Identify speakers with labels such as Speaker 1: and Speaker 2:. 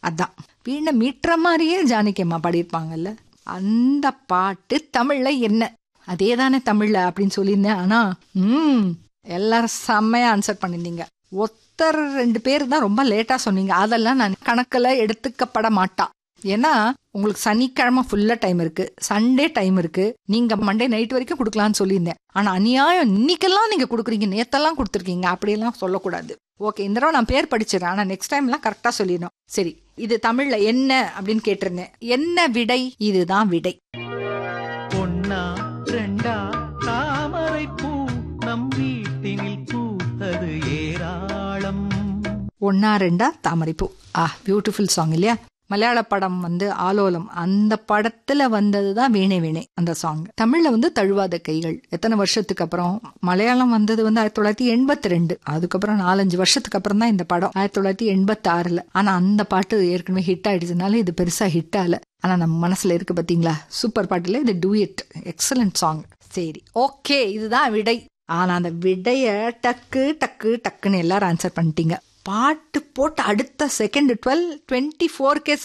Speaker 1: அதான் வீணை மீட்டுற மாதிரியே ஜானகி அம்மா பாடியிருப்பாங்கல்ல அந்த பாட்டு தமிழ்ல என்ன அதே தானே தமிழ்ல அப்படின்னு சொல்லியிருந்தேன் ஆனா ம் எல்லாரும் செம்மையா ஆன்சர் பண்ணியிருந்தீங்க ஒத்தர் ரெண்டு பேர் தான் ரொம்ப லேட்டா சொன்னீங்க அதெல்லாம் நான் கணக்குல எடுத்துக்கப்பட மாட்டா ஏன்னா உங்களுக்கு சனிக்கிழமை ஃபுல்லா டைம் இருக்கு சண்டே டைம் இருக்கு நீங்க மண்டே நைட் வரைக்கும் கொடுக்கலாம்னு சொல்லியிருந்தேன் ஆனா அநியாயம் இன்னைக்கெல்லாம் நீங்க கொடுக்குறீங்க நேத்தெல்லாம் கொடுத்துருக்கீங்க அப்படியெல்லாம் சொல்லக்கூடாது ஓகே இந்த தடவை நான் பேர் படிச்சிடறேன் ஆனா நெக்ஸ்ட் டைம்லாம் கரெக்டா சொல்லிடணும் சரி இது தமிழ்ல என்ன அப்படின்னு கேட்டிருந்தேன் என்ன விடை இதுதான் விடை
Speaker 2: பொன்னா ரெண்டா தாமரை பூ நம் வீட்டினில் பூத்தது ஏராளம்
Speaker 1: ஒன்னா ரெண்டா தாமரைப்பூ ஆ பியூட்டிஃபுல் சாங் இல்லையா மலையாள படம் வந்து ஆலோலம் அந்த படத்துல வந்ததுதான் வீணை வீணை அந்த சாங் தமிழ்ல வந்து தழுவாத கைகள் எத்தனை வருஷத்துக்கு அப்புறம் மலையாளம் வந்தது வந்து ஆயிரத்தி தொள்ளாயிரத்தி எண்பத்தி ரெண்டு அதுக்கப்புறம் நாலஞ்சு வருஷத்துக்கு அப்புறம் தான் இந்த படம் ஆயிரத்தி தொள்ளாயிரத்தி எண்பத்தி ஆறுல ஆனா அந்த பாட்டு ஏற்கனவே ஹிட் ஆயிடுச்சுனால இது பெருசா ஹிட் ஆகல ஆனா நம்ம மனசுல இருக்கு பாத்தீங்களா சூப்பர் பாட்டுல இது டூயட் எக்ஸலண்ட் சாங் சரி ஓகே இதுதான் விடை ஆனா அந்த விடைய டக்கு டக்கு டக்குன்னு எல்லாரும் ஆன்சர் பண்ணிட்டீங்க பாட்டு போட்டு அடுத்த செகண்ட் டுவெல் டுவெண்ட்டி ஃபோர் கே